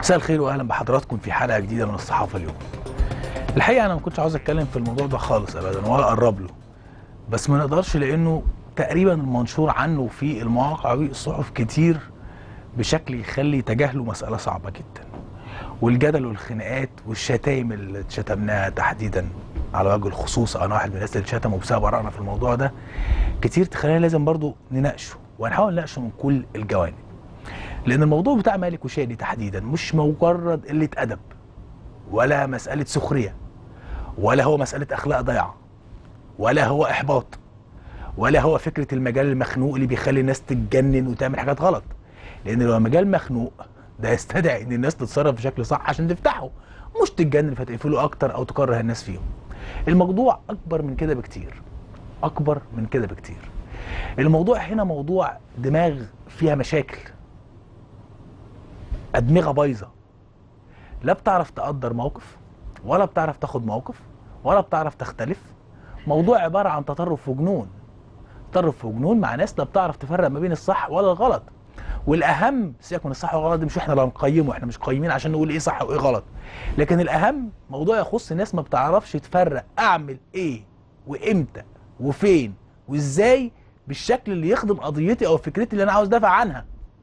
مساء الخير واهلا بحضراتكم في حلقه جديده من الصحافه اليوم. الحقيقه انا ما كنتش عاوز اتكلم في الموضوع ده خالص ابدا ولا اقرب له. بس ما نقدرش لانه تقريبا المنشور عنه في المواقع والصحف كتير بشكل يخلي تجاهله مساله صعبه جدا. والجدل والخناقات والشتايم اللي اتشتمناها تحديدا على وجه الخصوص انا واحد من الناس اللي اتشتموا بسبب ارائنا في الموضوع ده كتير تخلينا لازم برضو نناقشه وهنحاول نناقشه من كل الجوانب. لان الموضوع بتاع مالك وشادي تحديدا مش مجرد قله ادب ولا مساله سخريه ولا هو مساله اخلاق ضيعه ولا هو احباط ولا هو فكره المجال المخنوق اللي بيخلي الناس تتجنن وتعمل حاجات غلط لان لو مجال مخنوق ده يستدعي ان الناس تتصرف بشكل صح عشان تفتحه مش تتجنن فتقفله اكتر او تكره الناس فيهم الموضوع اكبر من كده بكتير اكبر من كده بكتير الموضوع هنا موضوع دماغ فيها مشاكل ادمغه بايظه لا بتعرف تقدر موقف ولا بتعرف تاخد موقف ولا بتعرف تختلف موضوع عباره عن تطرف وجنون تطرف وجنون مع ناس لا بتعرف تفرق ما بين الصح ولا الغلط والاهم سيبك من الصح والغلط دي مش احنا اللي هنقيمه احنا مش قايمين عشان نقول ايه صح وايه غلط لكن الاهم موضوع يخص ناس ما بتعرفش تفرق اعمل ايه وامتى وفين وازاي بالشكل اللي يخدم قضيتي او فكرتي اللي انا عاوز دافع عنها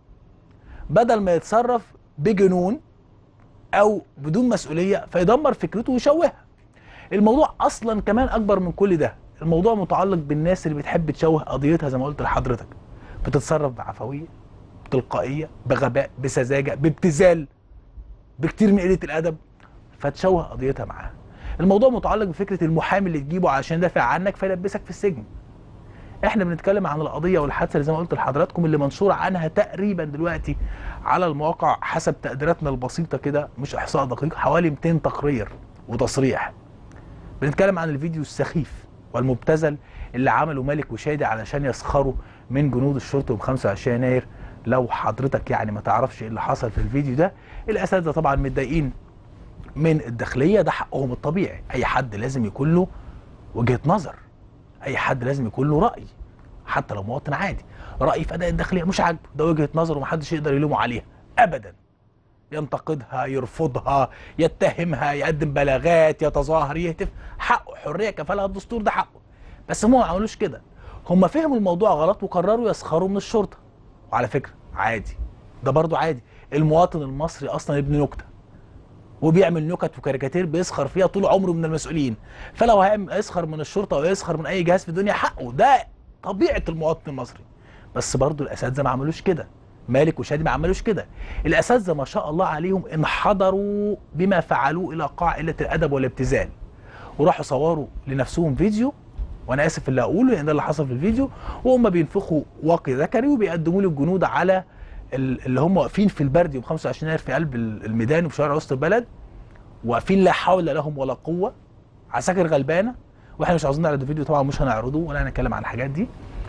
بدل ما يتصرف بجنون او بدون مسؤوليه فيدمر فكرته ويشوهها الموضوع اصلا كمان اكبر من كل ده الموضوع متعلق بالناس اللي بتحب تشوه قضيتها زي ما قلت لحضرتك بتتصرف بعفويه بتلقائيه بغباء بسذاجه بابتذال بكتير من قله الادب فتشوه قضيتها معاها الموضوع متعلق بفكره المحامي اللي تجيبه عشان يدافع عنك فيلبسك في السجن احنا بنتكلم عن القضيه والحادثه اللي زي ما قلت لحضراتكم اللي منشور عنها تقريبا دلوقتي على المواقع حسب تقديراتنا البسيطه كده مش احصاء دقيق حوالي 200 تقرير وتصريح بنتكلم عن الفيديو السخيف والمبتذل اللي عمله مالك وشادي علشان يسخروا من جنود الشرطه يوم 25 يناير لو حضرتك يعني ما تعرفش ايه اللي حصل في الفيديو ده الاساتذه طبعا متضايقين من الداخليه ده حقهم الطبيعي اي حد لازم يكون له وجهه نظر اي حد لازم يكون له راي حتى لو مواطن عادي راي في اداء الداخليه مش عاجبه ده وجهه نظر ومحدش يقدر يلومه عليها ابدا ينتقدها يرفضها يتهمها يقدم بلاغات يتظاهر يهتف حقه حريه كفلها الدستور ده حقه بس هم ما عملوش كده هم فهموا الموضوع غلط وقرروا يسخروا من الشرطه وعلى فكره عادي ده برضو عادي المواطن المصري اصلا ابن نكته وبيعمل نكت وكاريكاتير بيسخر فيها طول عمره من المسؤولين فلو هيسخر من الشرطه او يسخر من اي جهاز في الدنيا حقه ده طبيعه المواطن المصري بس برضو الاساتذه ما عملوش كده مالك وشادي ما عملوش كده الاساتذه ما شاء الله عليهم انحدروا بما فعلوه الى قاع قله الادب والابتذال وراحوا صوروا لنفسهم فيديو وانا اسف اللي اقوله لان ده اللي حصل في الفيديو وهم بينفخوا واقي ذكري وبيقدموا له الجنود على اللي هم واقفين في البرد يوم 25 يناير في قلب الميدان وفي شوارع وسط البلد واقفين لا حول لهم ولا قوه عساكر غلبانه واحنا مش عاوزين نعرض الفيديو طبعا مش هنعرضه ولا هنتكلم عن الحاجات دي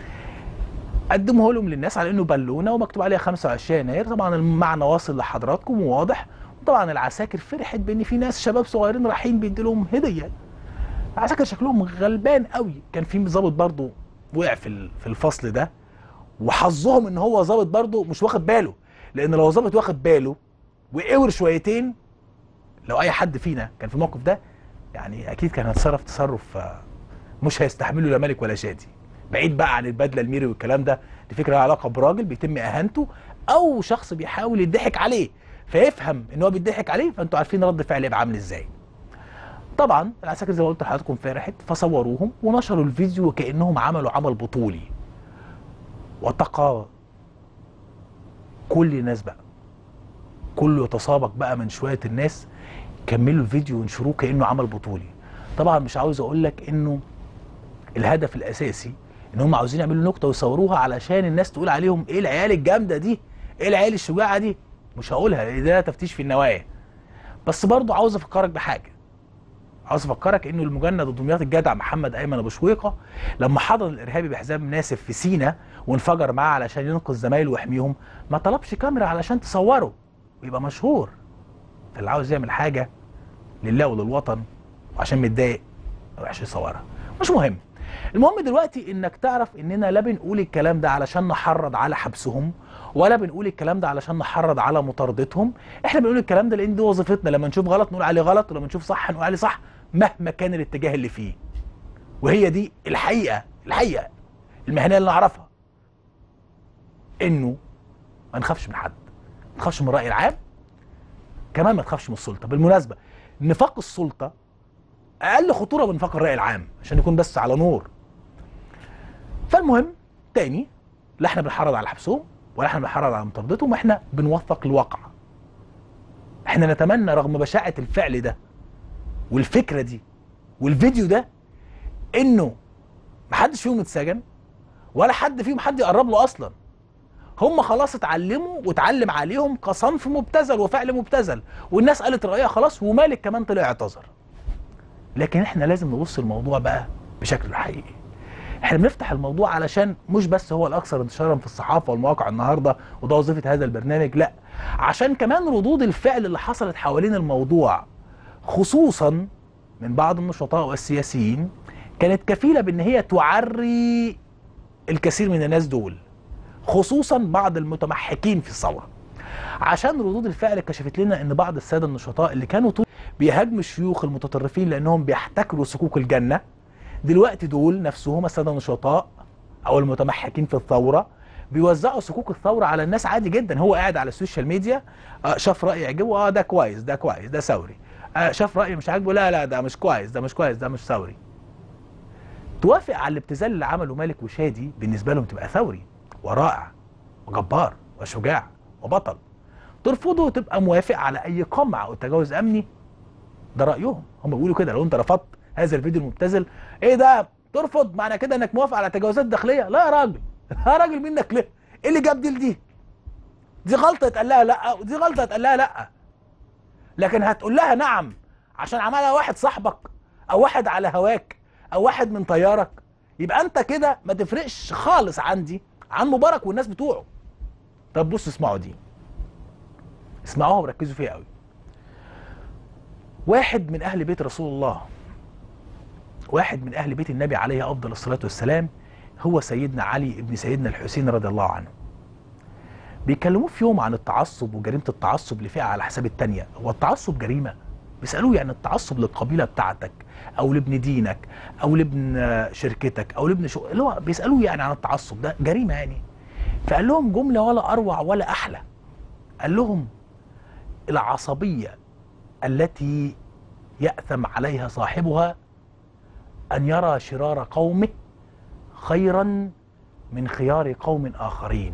قدموه لهم للناس على انه بالونه ومكتوب عليها 25 يناير طبعا المعنى واصل لحضراتكم وواضح طبعا العساكر فرحت بان في ناس شباب صغيرين رايحين بيدوا لهم هديه العساكر شكلهم غلبان قوي كان في ضابط برضه وقع في في الفصل ده وحظهم ان هو ظابط برضه مش واخد باله لان لو ظابط واخد باله وقور شويتين لو اي حد فينا كان في الموقف ده يعني اكيد كان هيتصرف تصرف مش هيستحمله لا مالك ولا شادي بعيد بقى عن البدله الميري والكلام ده دي فكره لها علاقه براجل بيتم اهانته او شخص بيحاول يضحك عليه فيفهم ان هو بيضحك عليه فانتوا عارفين رد فعل يبقى عامل ازاي طبعا العساكر زي ما قلت لحضراتكم فرحت فصوروهم ونشروا الفيديو وكانهم عملوا عمل بطولي وتقى كل الناس بقى كله يتسابق بقى من شويه الناس كملوا الفيديو وانشروه كانه عمل بطولي طبعا مش عاوز اقول لك انه الهدف الاساسي ان هم عاوزين يعملوا نكته ويصوروها علشان الناس تقول عليهم ايه العيال الجامده دي ايه العيال الشجاعه دي مش هقولها لان ده تفتيش في النوايا بس برضه عاوز افكرك بحاجه عاوز افكرك انه المجند الدمياط الجدع محمد ايمن ابو شويقه لما حضن الارهابي بحزام ناسف في سينا وانفجر معاه علشان ينقذ زمايله ويحميهم ما طلبش كاميرا علشان تصوره ويبقى مشهور فاللي عاوز يعمل حاجه لله وللوطن وعشان متضايق ما يروحش يصورها مش مهم المهم دلوقتي انك تعرف اننا لا بنقول الكلام ده علشان نحرض على حبسهم ولا بنقول الكلام ده علشان نحرض على مطاردتهم احنا بنقول الكلام ده لان دي وظيفتنا لما نشوف غلط نقول عليه غلط ولما نشوف صح نقول عليه صح مهما كان الاتجاه اللي فيه وهي دي الحقيقه الحقيقه المهنيه اللي نعرفها انه ما نخافش من حد ما تخافش من الراي العام كمان ما تخافش من السلطه بالمناسبه نفاق السلطه اقل خطوره من نفاق الراي العام عشان يكون بس على نور فالمهم تاني لا احنا بنحرض على حبسهم ولا احنا بنحرض على مطاردتهم احنا بنوثق الواقع احنا نتمنى رغم بشاعه الفعل ده والفكره دي والفيديو ده انه محدش فيهم اتسجن ولا حد فيهم حد يقرب له اصلا هم خلاص اتعلموا واتعلم عليهم كصنف مبتذل وفعل مبتذل والناس قالت رايها خلاص ومالك كمان طلع اعتذر لكن احنا لازم نبص الموضوع بقى بشكل حقيقي احنا بنفتح الموضوع علشان مش بس هو الاكثر انتشارا في الصحافه والمواقع النهارده وده وظيفه هذا البرنامج لا عشان كمان ردود الفعل اللي حصلت حوالين الموضوع خصوصا من بعض النشطاء والسياسيين كانت كفيله بان هي تعري الكثير من الناس دول خصوصا بعض المتمحكين في الثوره عشان ردود الفعل كشفت لنا ان بعض الساده النشطاء اللي كانوا طول بيهاجموا الشيوخ المتطرفين لانهم بيحتكروا صكوك الجنه دلوقتي دول نفسهم الساده النشطاء او المتمحكين في الثوره بيوزعوا صكوك الثوره على الناس عادي جدا هو قاعد على السوشيال ميديا آه شاف راي يعجبه اه ده كويس ده كويس ده ثوري آه شاف راي مش عاجبه لا لا ده مش كويس ده مش كويس ده مش ثوري توافق على الابتذال اللي عمله مالك وشادي بالنسبه لهم تبقى ثوري ورائع وجبار وشجاع وبطل ترفضه تبقى موافق على اي قمع او تجاوز امني ده رايهم هم بيقولوا كده لو انت رفضت هذا الفيديو المبتذل ايه ده ترفض معنى كده انك موافق على تجاوزات داخليه لا يا راجل يا راجل منك ليه ايه اللي جاب دي لدي دي غلطه اتقال لها لا ودي غلطه اتقال لها لا لكن هتقول لها نعم عشان عملها واحد صاحبك او واحد على هواك او واحد من طيارك يبقى انت كده ما تفرقش خالص عندي عن مبارك والناس بتوعه طب بصوا اسمعوا دي اسمعوها وركزوا فيها قوي واحد من اهل بيت رسول الله واحد من اهل بيت النبي عليه افضل الصلاه والسلام هو سيدنا علي ابن سيدنا الحسين رضي الله عنه بيكلموه في يوم عن التعصب وجريمه التعصب لفئه على حساب الثانيه هو التعصب جريمه بيسالوه يعني التعصب للقبيله بتاعتك او لابن دينك او لابن شركتك او لابن شو اللي هو بيسالوه يعني عن التعصب ده جريمه يعني فقال لهم جمله ولا اروع ولا احلى قال لهم العصبيه التي ياثم عليها صاحبها ان يرى شرار قومه خيرا من خيار قوم اخرين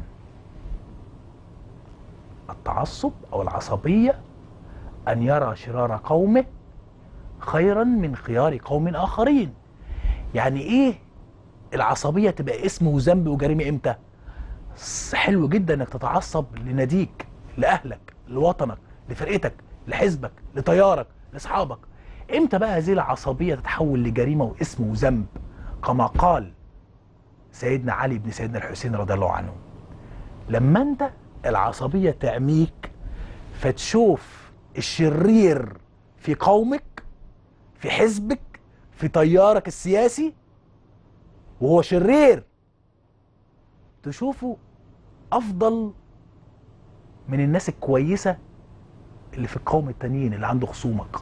التعصب او العصبيه ان يرى شرار قومه خيرا من خيار قوم اخرين يعني ايه العصبيه تبقى اسم وذنب وجريمه امتى حلو جدا انك تتعصب لناديك لاهلك لوطنك لفرقتك لحزبك لطيارك لاصحابك امتى بقى هذه العصبيه تتحول لجريمه واسم وذنب كما قال سيدنا علي بن سيدنا الحسين رضي الله عنه لما انت العصبيه تعميك فتشوف الشرير في قومك في حزبك في تيارك السياسي وهو شرير تشوفه افضل من الناس الكويسه اللي في القوم التانيين اللي عنده خصومك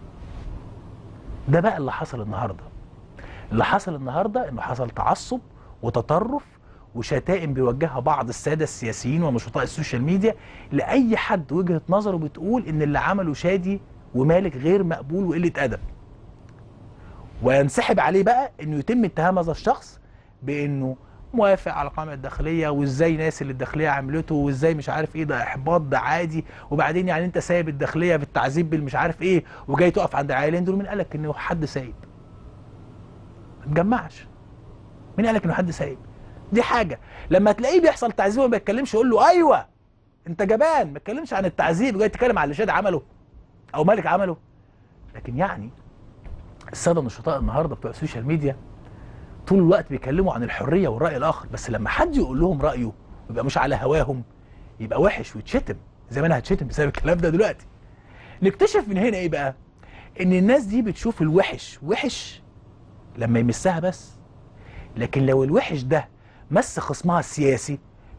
ده بقى اللي حصل النهارده اللي حصل النهارده انه حصل تعصب وتطرف وشتائم بيوجهها بعض الساده السياسيين ونشطاء السوشيال ميديا لاي حد وجهه نظره بتقول ان اللي عمله شادي ومالك غير مقبول وقله ادب وينسحب عليه بقى انه يتم اتهام هذا الشخص بانه موافق على القائمه الداخليه وازاي ناس اللي الداخليه عملته وازاي مش عارف ايه ده احباط ده عادي وبعدين يعني انت سايب الداخليه بالتعذيب بالمش عارف ايه وجاي تقف عند العائلين دول مين قالك انه حد سايب؟ ما تجمعش مين قالك انه حد سايب؟ دي حاجه لما تلاقيه بيحصل تعذيب وما بيتكلمش قول له ايوه انت جبان ما تتكلمش عن التعذيب وجاي تتكلم عن اللي شاد عمله او مالك عمله لكن يعني الساده النشطاء النهارده بتوع السوشيال ميديا طول الوقت بيتكلموا عن الحريه والراي الاخر بس لما حد يقول لهم رايه يبقى مش على هواهم يبقى وحش ويتشتم زي ما انا هتشتم بسبب الكلام ده دلوقتي نكتشف من هنا ايه بقى ان الناس دي بتشوف الوحش وحش لما يمسها بس لكن لو الوحش ده مس خصمها السياسي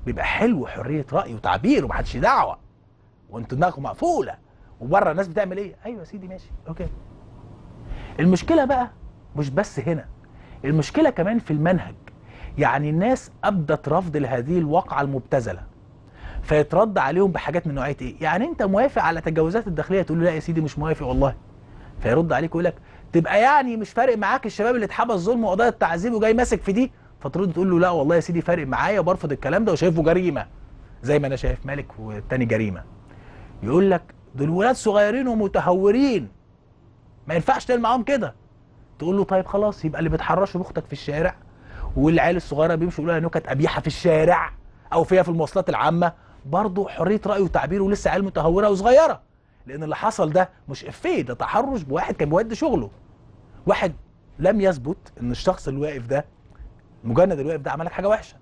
بيبقى حلو حريه راي وتعبير ومحدش دعوه وانتوا دماغكم مقفوله وبره الناس بتعمل ايه ايوه يا سيدي ماشي اوكي المشكله بقى مش بس هنا المشكله كمان في المنهج يعني الناس ابدت رفض لهذه الواقعه المبتذله فيترد عليهم بحاجات من نوعيه ايه يعني انت موافق على تجاوزات الداخليه تقول له لا يا سيدي مش موافق والله فيرد عليك ويقول لك تبقى يعني مش فارق معاك الشباب اللي اتحبس ظلم وقضايا التعذيب وجاي ماسك في دي فترد تقول له لا والله يا سيدي فارق معايا وبرفض الكلام ده وشايفه جريمه زي ما انا شايف مالك والتاني جريمه يقول لك دول ولاد صغيرين ومتهورين ما ينفعش تعمل معاهم كده تقول له طيب خلاص يبقى اللي بتحرشوا باختك في الشارع والعيال الصغيره بيمشوا يقولوا لها نكت قبيحه في الشارع او فيها في المواصلات العامه برضه حريه راي وتعبير ولسه عيال متهوره وصغيره لان اللي حصل ده مش افيه ده تحرش بواحد كان بيودي شغله واحد لم يثبت ان الشخص اللي واقف ده مجند اللي واقف ده عمل لك حاجه وحشه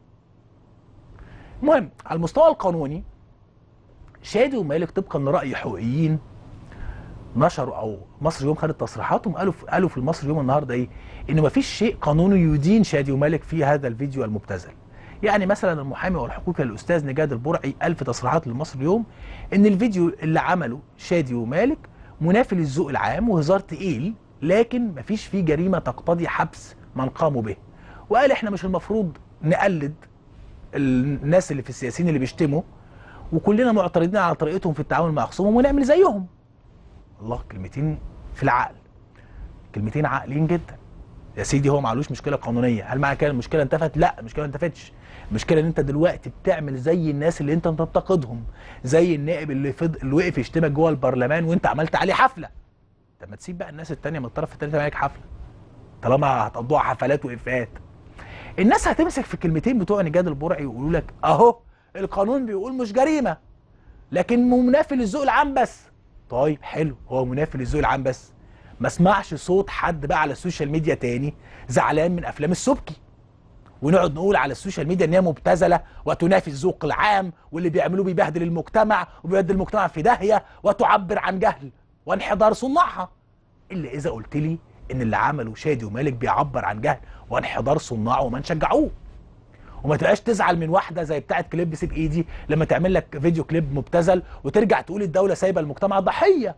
المهم على المستوى القانوني شادي ومالك طبقا لراي حقوقيين نشروا او مصر اليوم خدت تصريحاتهم قالوا في قالوا في المصري اليوم النهارده ايه؟ ان مفيش شيء قانوني يدين شادي ومالك في هذا الفيديو المبتذل. يعني مثلا المحامي والحقوقي الاستاذ نجاد البرعي قال في تصريحات للمصري اليوم ان الفيديو اللي عمله شادي ومالك منافي للذوق العام وهزار تقيل لكن مفيش فيه جريمه تقتضي حبس من قاموا به. وقال احنا مش المفروض نقلد الناس اللي في السياسيين اللي بيشتموا وكلنا معترضين على طريقتهم في التعامل مع خصومهم ونعمل زيهم. الله كلمتين في العقل كلمتين عاقلين جدا يا سيدي هو معلوش مشكله قانونيه هل معنى كده المشكله انتفت لا المشكله ما انتفتش المشكله ان انت دلوقتي بتعمل زي الناس اللي انت بتنتقدهم زي النائب اللي فض... اللي وقف يشتمك جوه البرلمان وانت عملت عليه حفله طب ما تسيب بقى الناس التانية من الطرف التاني تعمل عليك حفله طالما هتقضوها حفلات وافات الناس هتمسك في الكلمتين بتوع نجاد البرعي ويقولوا لك اهو القانون بيقول مش جريمه لكن منافي للذوق العام بس طيب حلو هو منافي للذوق العام بس ما اسمعش صوت حد بقى على السوشيال ميديا تاني زعلان من افلام السبكي ونقعد نقول على السوشيال ميديا ان هي مبتذله وتنافي الذوق العام واللي بيعملوه بيبهدل المجتمع وبيودي المجتمع في داهيه وتعبر عن جهل وانحدار صناعها الا اذا قلت لي ان اللي عمله شادي ومالك بيعبر عن جهل وانحدار صناعه وما نشجعوه وما تبقاش تزعل من واحده زي بتاعه كليب سيب ايدي لما تعمل لك فيديو كليب مبتذل وترجع تقول الدوله سايبه المجتمع ضحيه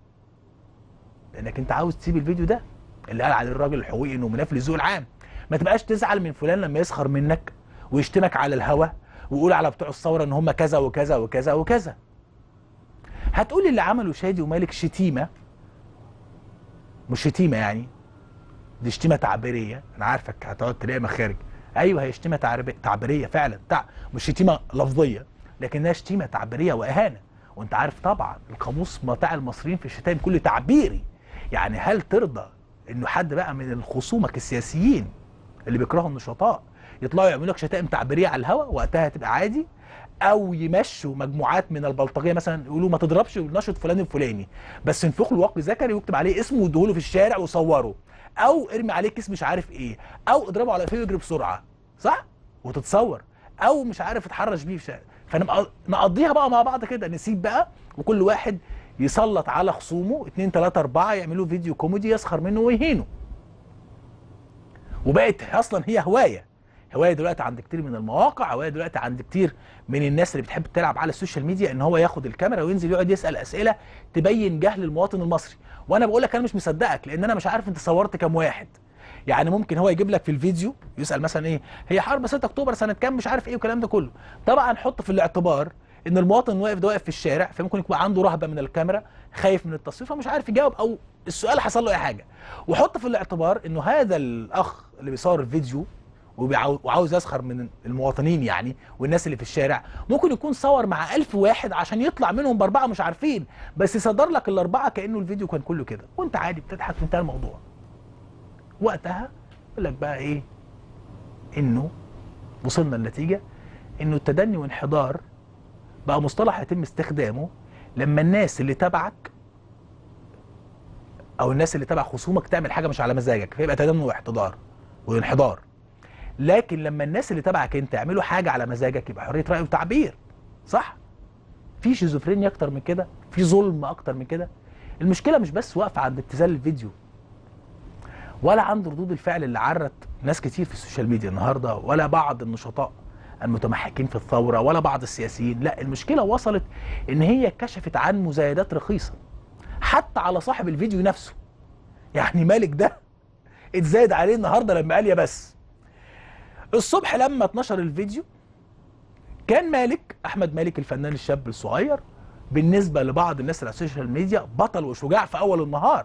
لانك انت عاوز تسيب الفيديو ده اللي قال عليه الراجل الحقوقي انه منافي للذوق العام ما تبقاش تزعل من فلان لما يسخر منك ويشتمك على الهوا ويقول على بتوع الثوره ان هم كذا وكذا وكذا وكذا هتقول اللي عمله شادي ومالك شتيمه مش شتيمه يعني دي شتيمه تعبيريه انا عارفك هتقعد تلاقي مخارج ايوه هي شتيمه تعبيريه فعلا تع... مش شتيمه لفظيه لكنها شتيمه تعبيريه واهانه وانت عارف طبعا القاموس بتاع المصريين في الشتائم كله تعبيري يعني هل ترضى انه حد بقى من خصومك السياسيين اللي بيكرهوا النشطاء يطلعوا يعملوا لك شتائم تعبيريه على الهواء وقتها هتبقى عادي او يمشوا مجموعات من البلطجيه مثلا يقولوا ما تضربش نشط فلان الفلاني بس انفخ له وقت ذكري ويكتب عليه اسمه ويديهوله في الشارع وصوره او ارمي عليه كيس مش عارف ايه او اضربه على فيه ويجري بسرعه صح وتتصور او مش عارف اتحرش بيه في شارع فنقضيها بقى مع بعض كده نسيب بقى وكل واحد يسلط على خصومه اتنين تلاتة اربعة يعملوا فيديو كوميدي يسخر منه ويهينه وبقت اصلا هي هواية هواية دلوقتي عند كتير من المواقع هواية دلوقتي عند كتير من الناس اللي بتحب تلعب على السوشيال ميديا ان هو ياخد الكاميرا وينزل يقعد يسأل اسئلة تبين جهل المواطن المصري وانا بقول لك انا مش مصدقك لان انا مش عارف انت صورت كام واحد يعني ممكن هو يجيب لك في الفيديو يسال مثلا ايه هي حرب 6 اكتوبر سنه كام مش عارف ايه والكلام ده كله طبعا حط في الاعتبار ان المواطن واقف ده واقف في الشارع فممكن يكون عنده رهبه من الكاميرا خايف من التصوير فمش عارف يجاوب او السؤال حصل له اي حاجه وحط في الاعتبار انه هذا الاخ اللي بيصور الفيديو وعاوز يسخر من المواطنين يعني والناس اللي في الشارع ممكن يكون صور مع ألف واحد عشان يطلع منهم بأربعة مش عارفين بس يصدر لك الأربعة كأنه الفيديو كان كله كده وانت عادي بتضحك وانتهى الموضوع وقتها يقول لك بقى ايه انه وصلنا لنتيجة انه التدني وانحدار بقى مصطلح يتم استخدامه لما الناس اللي تبعك او الناس اللي تبع خصومك تعمل حاجه مش على مزاجك فيبقى تدني واحتضار وانحدار لكن لما الناس اللي تبعك انت يعملوا حاجه على مزاجك يبقى حريه راي وتعبير صح في شيزوفرينيا اكتر من كده في ظلم اكتر من كده المشكله مش بس واقفه عند ابتذال الفيديو ولا عند ردود الفعل اللي عرت ناس كتير في السوشيال ميديا النهارده ولا بعض النشطاء المتمحكين في الثوره ولا بعض السياسيين لا المشكله وصلت ان هي كشفت عن مزايدات رخيصه حتى على صاحب الفيديو نفسه يعني مالك ده اتزايد عليه النهارده لما قال يا بس الصبح لما اتنشر الفيديو كان مالك احمد مالك الفنان الشاب الصغير بالنسبه لبعض الناس على السوشيال ميديا بطل وشجاع في اول النهار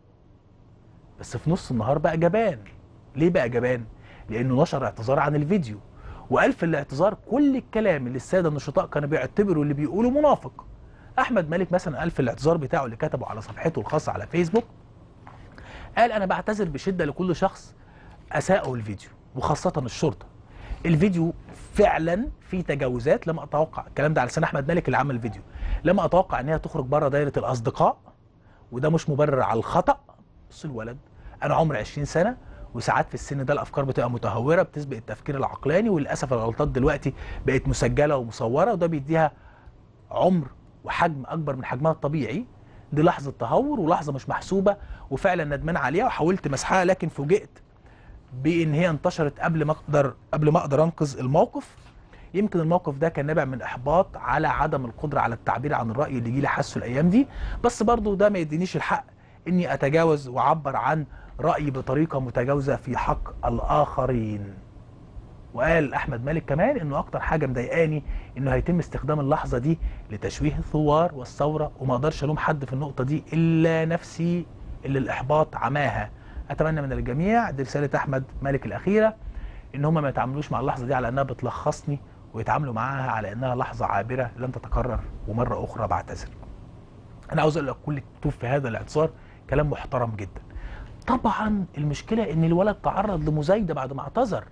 بس في نص النهار بقى جبان ليه بقى جبان لانه نشر اعتذار عن الفيديو وقال في الاعتذار كل الكلام اللي الساده النشطاء كانوا بيعتبروا اللي بيقوله منافق احمد مالك مثلا قال في الاعتذار بتاعه اللي كتبه على صفحته الخاصه على فيسبوك قال انا بعتذر بشده لكل شخص اساءه الفيديو وخاصه الشرطه الفيديو فعلا فيه تجاوزات لم اتوقع الكلام ده على لسان احمد مالك اللي عمل الفيديو لم اتوقع ان هي تخرج بره دايره الاصدقاء وده مش مبرر على الخطا بص الولد انا عمري 20 سنه وساعات في السن ده الافكار بتبقى متهوره بتسبق التفكير العقلاني وللاسف الغلطات دلوقتي بقت مسجله ومصوره وده بيديها عمر وحجم اكبر من حجمها الطبيعي دي لحظه تهور ولحظه مش محسوبه وفعلا ندمان عليها وحاولت مسحها لكن فوجئت بان هي انتشرت قبل ما اقدر قبل ما اقدر انقذ الموقف يمكن الموقف ده كان نابع من احباط على عدم القدره على التعبير عن الراي اللي جيلي حاسه الايام دي بس برضو ده ما يدينيش الحق اني اتجاوز واعبر عن رايي بطريقه متجاوزه في حق الاخرين وقال احمد مالك كمان انه اكتر حاجه مضايقاني انه هيتم استخدام اللحظه دي لتشويه الثوار والثوره وما اقدرش الوم حد في النقطه دي الا نفسي اللي الاحباط عماها اتمنى من الجميع دي رساله احمد مالك الاخيره ان هم ما يتعاملوش مع اللحظه دي على انها بتلخصني ويتعاملوا معاها على انها لحظه عابره لن تتكرر ومره اخرى بعتذر انا عاوز اقول لك كل الكتب في هذا الاعتصار كلام محترم جدا طبعا المشكله ان الولد تعرض لمزايده بعد ما اعتذر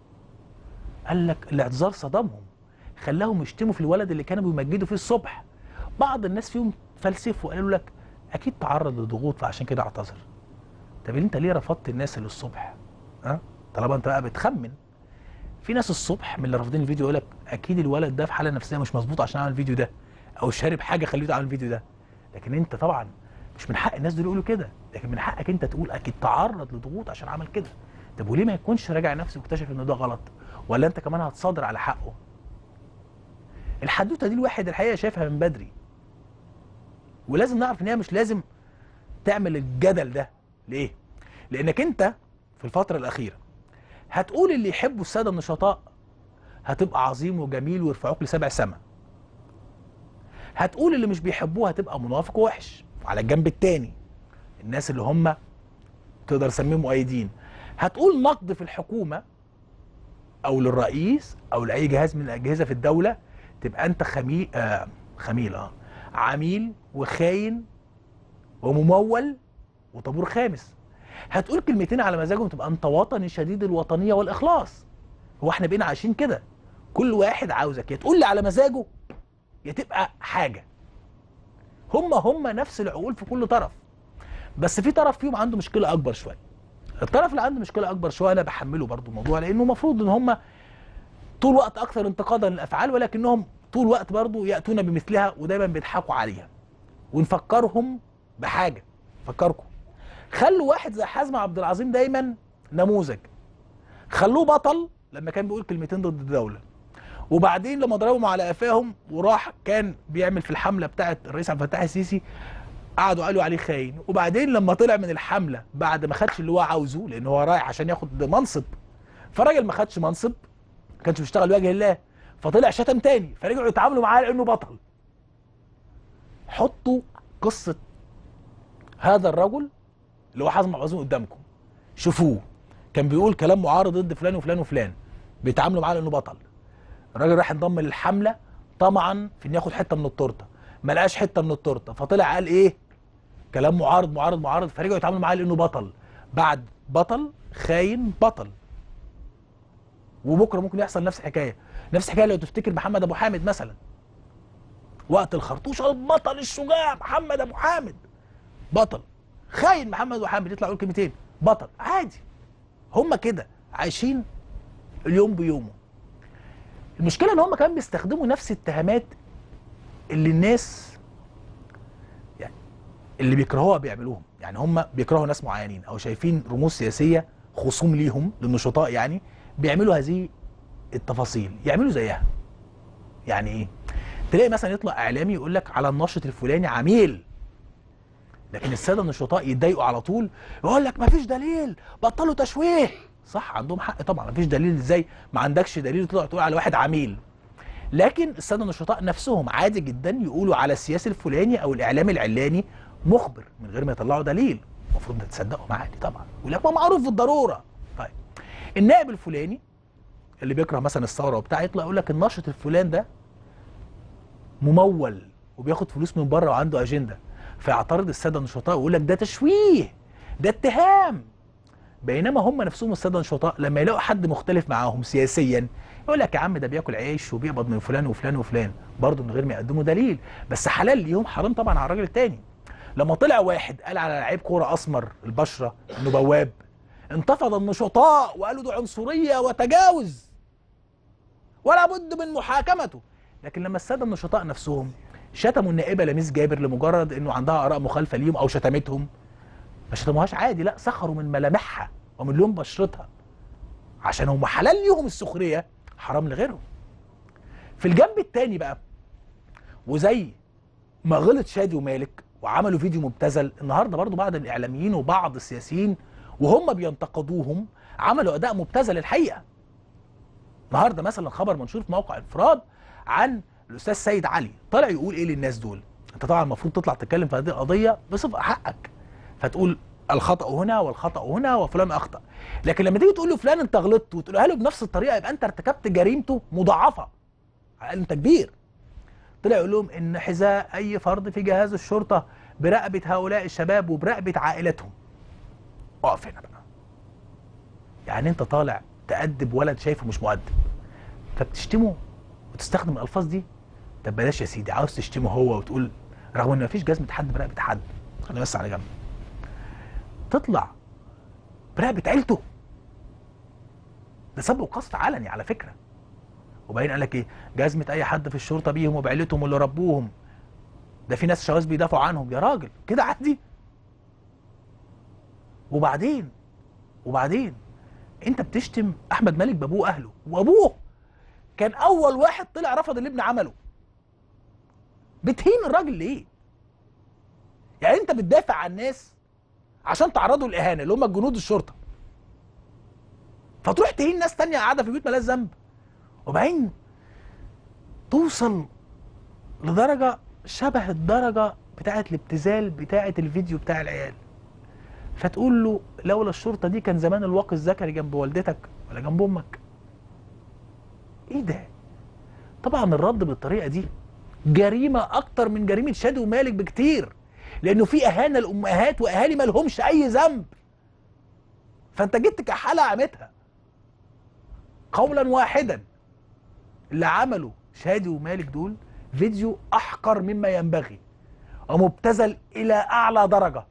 قال لك الاعتذار صدمهم خلاهم يشتموا في الولد اللي كانوا بيمجدوا فيه الصبح بعض الناس فيهم فلسفوا وقالوا لك اكيد تعرض لضغوط فعشان كده اعتذر طب انت ليه رفضت الناس اللي الصبح ها أه؟ طالما انت بقى بتخمن في ناس الصبح من اللي رافضين الفيديو يقول لك اكيد الولد ده في حاله نفسيه مش مظبوطه عشان عمل الفيديو ده او شارب حاجه خليته عمل الفيديو ده لكن انت طبعا مش من حق الناس دول يقولوا كده لكن من حقك انت تقول اكيد تعرض لضغوط عشان عمل كده طب وليه ما يكونش راجع نفسه واكتشف ان ده غلط ولا انت كمان هتصادر على حقه الحدوته دي الواحد الحقيقه شايفها من بدري ولازم نعرف ان هي مش لازم تعمل الجدل ده ليه لانك انت في الفتره الاخيره هتقول اللي يحبوا الساده النشطاء هتبقى عظيم وجميل ويرفعوك لسبع سما هتقول اللي مش بيحبوه هتبقى منافق ووحش على الجنب التاني الناس اللي هم تقدر تسميهم مؤيدين هتقول نقد في الحكومه او للرئيس او لاي جهاز من الاجهزه في الدوله تبقى انت خميل آه خميل اه عميل وخاين وممول وطابور خامس هتقول كلمتين على مزاجهم تبقى انت وطني شديد الوطنيه والاخلاص هو احنا بقينا عايشين كده كل واحد عاوزك يا تقول لي على مزاجه يا تبقى حاجه هم هم نفس العقول في كل طرف بس في طرف فيهم عنده مشكله اكبر شويه الطرف اللي عنده مشكله اكبر شويه انا بحمله برضو الموضوع لانه المفروض ان هم طول الوقت اكثر انتقادا للافعال ولكنهم طول الوقت برضو ياتون بمثلها ودايما بيضحكوا عليها ونفكرهم بحاجه فكركم خلوا واحد زي حازم عبد العظيم دايما نموذج خلوه بطل لما كان بيقول كلمتين ضد الدوله وبعدين لما ضربهم على قفاهم وراح كان بيعمل في الحمله بتاعه الرئيس عبد الفتاح السيسي قعدوا قالوا عليه خاين وبعدين لما طلع من الحمله بعد ما خدش اللي هو عاوزه لان هو رايح عشان ياخد منصب فالراجل ما خدش منصب ما كانش بيشتغل لوجه الله فطلع شتم تاني فرجعوا يتعاملوا معاه لانه بطل حطوا قصه هذا الرجل اللي هو حازم عبد قدامكم شوفوه كان بيقول كلام معارض ضد فلان وفلان وفلان بيتعاملوا معاه لانه بطل الراجل راح انضم للحمله طمعا في انه ياخد حته من التورته ما لقاش حته من التورته فطلع قال ايه كلام معارض معارض معارض فرجعوا يتعاملوا معاه لانه بطل بعد بطل خاين بطل وبكره ممكن يحصل نفس الحكايه نفس الحكايه لو تفتكر محمد ابو حامد مثلا وقت الخرطوش البطل الشجاع محمد ابو حامد بطل خاين محمد ابو حامد يطلع يقول كلمتين بطل عادي هم كده عايشين اليوم بيومه المشكله ان هم كمان بيستخدموا نفس التهمات اللي الناس يعني اللي بيكرهوها بيعملوهم يعني هم بيكرهوا ناس معينين او شايفين رموز سياسيه خصوم ليهم للنشطاء يعني بيعملوا هذه التفاصيل يعملوا زيها يعني ايه تلاقي مثلا يطلع اعلامي يقول لك على النشط الفلاني عميل لكن الساده النشطاء يتضايقوا على طول يقول لك مفيش دليل بطلوا تشويه صح عندهم حق طبعا مفيش دليل ازاي ما عندكش دليل تطلع تقول على واحد عميل لكن الساده النشطاء نفسهم عادي جدا يقولوا على السياسي الفلاني او الاعلام العلاني مخبر من غير ما يطلعوا دليل المفروض ده تصدقهم عادي طبعا يقول لك ما معروف بالضروره طيب النائب الفلاني اللي بيكره مثلا الثوره وبتاع يطلع يقول لك الناشط الفلان ده ممول وبياخد فلوس من بره وعنده اجنده فيعترض الساده النشطاء ويقول لك ده تشويه ده اتهام بينما هم نفسهم الساده النشطاء لما يلاقوا حد مختلف معاهم سياسيا يقول لك يا عم ده بياكل عيش وبيقبض من فلان وفلان وفلان برضه من غير ما يقدموا دليل بس حلال ليهم حرام طبعا على الراجل التاني لما طلع واحد قال على لعيب كوره اسمر البشره انه بواب انتفض النشطاء وقالوا ده عنصريه وتجاوز ولا بد من محاكمته لكن لما الساده النشطاء نفسهم شتموا النائبه لميس جابر لمجرد انه عندها اراء مخالفه ليهم او شتمتهم ما شتموهاش عادي لا سخروا من ملامحها ومن لون بشرتها عشان هم حلال ليهم السخريه حرام لغيرهم في الجنب التاني بقى وزي ما غلط شادي ومالك وعملوا فيديو مبتذل النهارده برضو بعض الاعلاميين وبعض السياسيين وهم بينتقدوهم عملوا اداء مبتذل الحقيقه النهارده مثلا خبر منشور في موقع انفراد عن الاستاذ سيد علي طلع يقول ايه للناس دول انت طبعا المفروض تطلع تتكلم في هذه القضيه بصفه حقك فتقول الخطا هنا والخطا هنا وفلان اخطا لكن لما تيجي تقول له فلان انت غلطت وتقولها له بنفس الطريقه يبقى انت ارتكبت جريمته مضاعفه على الأقل انت كبير طلع يقول لهم ان حذاء اي فرد في جهاز الشرطه برقبه هؤلاء الشباب وبرقبه عائلتهم اقف هنا بقى يعني انت طالع تأدب ولد شايفه مش مؤدب فبتشتمه وتستخدم الالفاظ دي طب بلاش يا سيدي عاوز تشتمه هو وتقول رغم ان مفيش جزمه حد برقبه حد خلينا بس على جنب تطلع برقبه عيلته ده سب وقصد علني على فكره وبعدين قال لك ايه جزمه اي حد في الشرطه بيهم وبعيلتهم واللي ربوهم ده في ناس شواذ بيدافعوا عنهم يا راجل كده عادي وبعدين وبعدين انت بتشتم احمد مالك بابوه اهله وابوه كان اول واحد طلع رفض اللي ابن عمله بتهين الراجل ليه يعني انت بتدافع عن الناس عشان تعرضوا الاهانه اللي هم جنود الشرطه فتروح تهين ناس تانية قاعده في بيوت مالهاش ذنب وبعدين توصل لدرجه شبه الدرجه بتاعه الابتذال بتاعه الفيديو بتاع العيال فتقول له لولا الشرطه دي كان زمان الواقي الذكري جنب والدتك ولا جنب امك ايه ده طبعا الرد بالطريقه دي جريمه اكتر من جريمه شادي ومالك بكتير لانه في اهانه لامهات واهالي ما لهمش اي ذنب فانت جيت كحاله عمتها قولا واحدا اللي عمله شادي ومالك دول فيديو احقر مما ينبغي ومبتذل الى اعلى درجه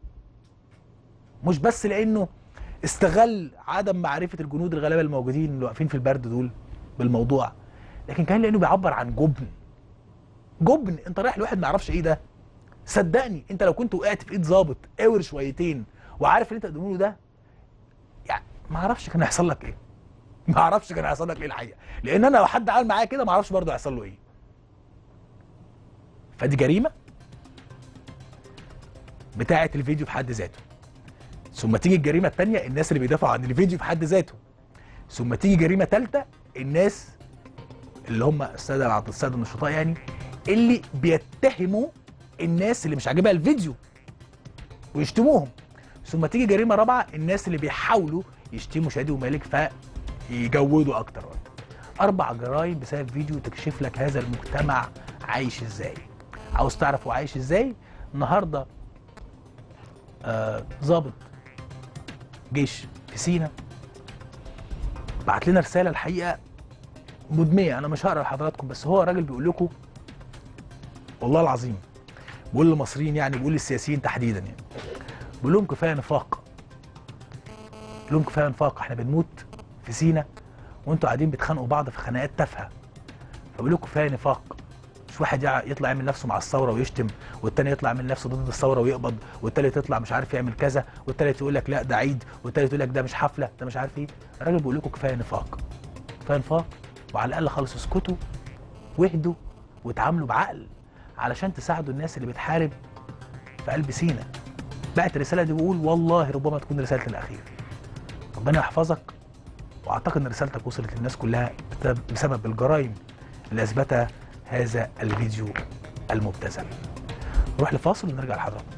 مش بس لانه استغل عدم معرفه الجنود الغلابه الموجودين اللي واقفين في البرد دول بالموضوع لكن كان لانه بيعبر عن جبن جبن انت رايح لواحد ما يعرفش ايه ده صدقني انت لو كنت وقعت في ايد ظابط قاور شويتين وعارف اللي انت قدمه له ده يعني ما اعرفش كان هيحصل لك ايه ما اعرفش كان هيحصل لك ايه الحقيقه لان انا لو حد عمل معايا كده ما اعرفش برضه هيحصل له ايه فدي جريمه بتاعه الفيديو في حد ذاته ثم تيجي الجريمه الثانيه الناس اللي بيدافعوا عن الفيديو في حد ذاته ثم تيجي جريمه ثالثه الناس اللي هم الساده الساده النشطاء يعني اللي بيتهموا الناس اللي مش عاجبها الفيديو ويشتموهم ثم تيجي جريمه رابعه الناس اللي بيحاولوا يشتموا شادي ومالك فيجودوا اكتر واكتر اربع جرائم بسبب فيديو تكشف لك هذا المجتمع عايش ازاي عاوز تعرف هو عايش ازاي النهارده آه ظابط جيش في سينا بعت لنا رساله الحقيقه مدميه انا مش هقرا لحضراتكم بس هو راجل بيقول لكم والله العظيم بيقول للمصريين يعني بيقول للسياسيين تحديدا يعني بيقول لهم كفايه نفاق بيقول لهم كفايه نفاق احنا بنموت في سينا وانتوا قاعدين بتخانقوا بعض في خناقات تافهه فبيقول لكم كفايه نفاق مش واحد يطلع يعمل نفسه مع الثوره ويشتم والتاني يطلع يعمل نفسه ضد الثوره ويقبض والتالت يطلع مش عارف يعمل كذا والتالت يقول لك لا ده عيد والتالت يقول لك ده مش حفله ده مش عارف ايه الراجل بيقول لكم كفايه نفاق كفايه نفاق وعلى الاقل خالص اسكتوا واهدوا وتعاملوا بعقل علشان تساعدوا الناس اللي بتحارب في قلب سينا بعت الرساله دي بقول والله ربما تكون رسالتي الاخيره ربنا يحفظك واعتقد ان رسالتك وصلت للناس كلها بسبب- بسبب الجرائم اللي اثبتها هذا الفيديو المبتذل نروح لفاصل ونرجع لحضراتكم